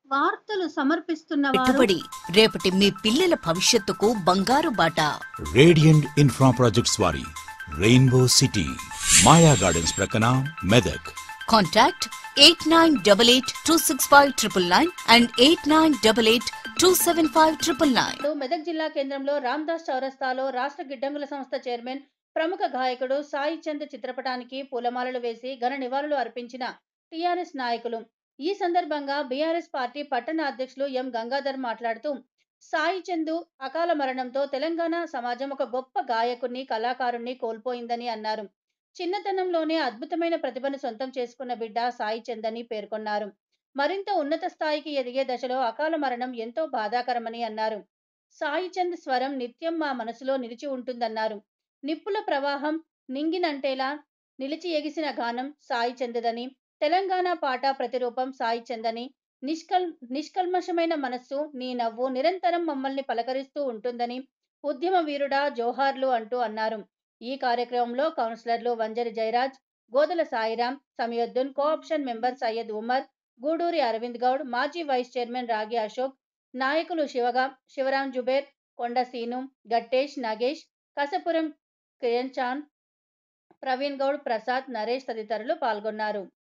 వార్తలు సమర్పిస్తున్న వారు పెట్టుబడి రేపటి మీ పిల్లల భవిష్యత్తుకు బంగారు బాట రేడియంట్ ఇన్ఫ్రా ప్రాజెక్ట్స్ వారి రెయిన్బో సిటీ మాయా గార్డెన్స్ ప్రక్కన Medak contact eight nine double eight two six five triple nine and eight nine double eight two seven five triple nine ఇప్పుడు మెదక్ జిల్లా కేంద్రంలో రామ్దాస్ చౌరస్తాలో రాష్ట్ర గిడ్డంగుల సంస్థ చైర్మన్ ప్రముఖ గాయకుడు సాయి చంద్ చిత్రపటానికి పూలమాలలు వేసి ఘన నివాళులు అర్పించిన టీఆర్ఎస్ నాయకులు ఈ సందర్భంగా బీఆర్ఎస్ పార్టీ పట్టణ అధ్యక్షులు ఎం గంగాధర్ మాట్లాడుతూ సాయి చందు అకాల మరణంతో తెలంగాణ సమాజం ఒక గొప్ప గాయకుడిని కళాకారుణ్ణి కోల్పోయిందని అన్నారు చిన్నతనంలోనే అద్భుతమైన ప్రతిభను సొంతం చేసుకున్న బిడ్డ సాయి చంద్ అని పేర్కొన్నారు మరింత ఉన్నత స్థాయికి ఎదిగే దశలో అకాల మరణం ఎంతో బాధాకరమని అన్నారు సాయి చంద్ స్వరం నిత్యం మా మనసులో నిలిచి ఉంటుందన్నారు నిప్పుల ప్రవాహం నింగినంటేలా నిలిచి ఎగిసిన గానం సాయి చందదని తెలంగాణ పాట ప్రతిరూపం సాయి చందని నిష్కల్ నిష్కల్మషమైన మనస్సు నీ నవ్వు నిరంతరం మమ్మల్ని పలకరిస్తూ ఉంటుందని ఉద్యమ వీరుడా జోహార్లు అంటూ అన్నారు ఈ కార్యక్రమంలో కౌన్సిలర్లు వంజరి జయరాజ్ గోదల సాయిరాం సమయుద్దీన్ కోఆప్షన్ మెంబర్ సయ్యద్ ఉమర్ గూడూరి అరవింద్ గౌడ్ మాజీ వైస్ చైర్మన్ రాగి అశోక్ నాయకులు శివగా శివరాం జుబేర్ కొండ సీను గట్టేష్ నగేష్ కసపురం కిరణ్ చాంద్ ప్రవీణ్ గౌడ్ ప్రసాద్ నరేష్ తదితరులు పాల్గొన్నారు